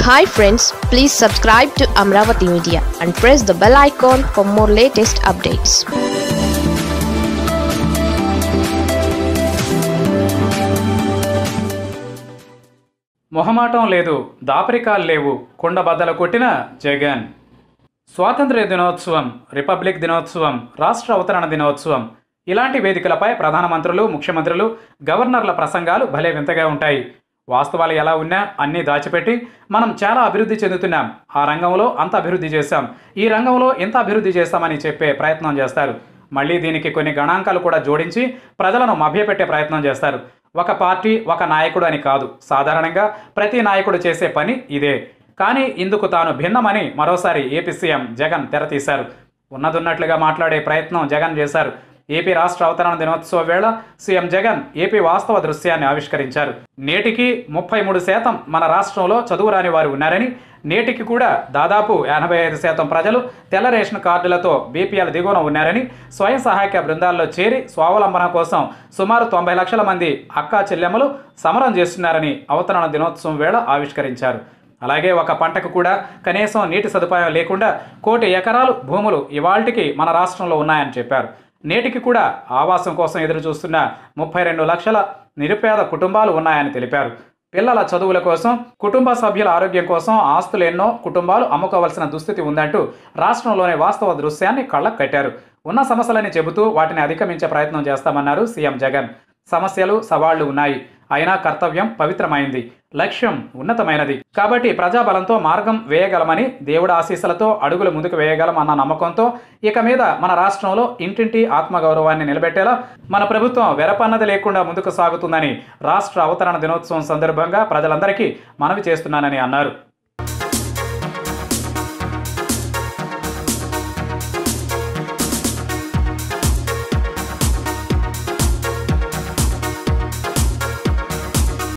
hi friends please subscribe to Amaravati media and press the bell icon for more latest updates మొహమాటం లేదు దాపరికాలు లేవు కుండబద్దలు కొట్టిన జగన్ స్వాతంత్ర్య దినోత్సవం రిపబ్లిక్ దినోత్సవం రాష్ట్ర అవతరణ దినోత్సవం ఇలాంటి వేదికలపై ప్రధానమంత్రులు ముఖ్యమంత్రులు గవర్నర్ల ప్రసంగాలు భలే వింతగా ఉంటాయి వాస్తవాలు ఎలా ఉన్నా అన్నీ దాచిపెట్టి మనం చాలా అభివృద్ధి చెందుతున్నాం ఆ రంగంలో అంత అభివృద్ధి చేశాం ఈ రంగంలో ఎంత అభివృద్ధి చేస్తామని చెప్పే ప్రయత్నం చేస్తారు మళ్ళీ దీనికి కొన్ని గణాంకాలు కూడా జోడించి ప్రజలను మభ్యపెట్టే ప్రయత్నం చేస్తారు ఒక పార్టీ ఒక నాయకుడు అని కాదు సాధారణంగా ప్రతి నాయకుడు చేసే పని ఇదే కానీ ఇందుకు తాను భిన్నమని మరోసారి ఏపీ సీఎం జగన్ తెరతీశారు ఉన్నదున్నట్లుగా మాట్లాడే ప్రయత్నం జగన్ చేశారు ఏపీ రాష్ట్ర అవతరణ దినోత్సవ వేళ సీఎం జగన్ ఏపీ వాస్తవ దృశ్యాన్ని ఆవిష్కరించారు నేటికి ముప్పై మూడు శాతం మన రాష్ట్రంలో చదువురాని వారు ఉన్నారని నేటికి కూడా దాదాపు ఎనభై ఐదు శాతం ప్రజలు తెల్ల రేషన్ కార్డులతో బీపీఎల్ దిగువన ఉన్నారని స్వయం సహాయక బృందాల్లో చేరి స్వావలంబన కోసం సుమారు తొంభై లక్షల మంది అక్కా చెల్లెమ్మలు సమరం చేస్తున్నారని అవతరణ దినోత్సవం వేళ ఆవిష్కరించారు అలాగే ఒక పంటకు కూడా కనీసం నీటి సదుపాయం లేకుండా కోటి ఎకరాలు భూములు ఇవాల్టికి మన రాష్ట్రంలో ఉన్నాయని చెప్పారు నేటికి కూడా ఆవాసం కోసం ఎదురు చూస్తున్న ముప్పై రెండు లక్షల నిరుపేద కుటుంబాలు ఉన్నాయని తెలిపారు పిల్లల చదువుల కోసం కుటుంబ సభ్యుల ఆరోగ్యం కోసం ఆస్తులు ఎన్నో కుటుంబాలు అమ్ముకోవాల్సిన దుస్థితి ఉందంటూ రాష్ట్రంలోని వాస్తవ దృశ్యాన్ని కళ్ళకు కట్టారు ఉన్న సమస్యలని చెబుతూ వాటిని అధిగమించే ప్రయత్నం చేస్తామన్నారు సీఎం జగన్ సమస్యలు సవాళ్లు ఉన్నాయి అయినా కర్తవ్యం పవిత్రమైంది లక్ష్యం ఉన్నతమైనది కాబట్టి ప్రజాబలంతో మార్గం వేయగలమని దేవుడి ఆశీస్సులతో అడుగులు ముందుకు వేయగలం అన్న నమ్మకంతో ఇక మీద మన రాష్ట్రంలో ఇంటింటి ఆత్మగౌరవాన్ని నిలబెట్టేలా మన ప్రభుత్వం వెరపన్నది లేకుండా ముందుకు సాగుతుందని రాష్ట్ర అవతరణ దినోత్సవం సందర్భంగా ప్రజలందరికీ మనవి చేస్తున్నానని అన్నారు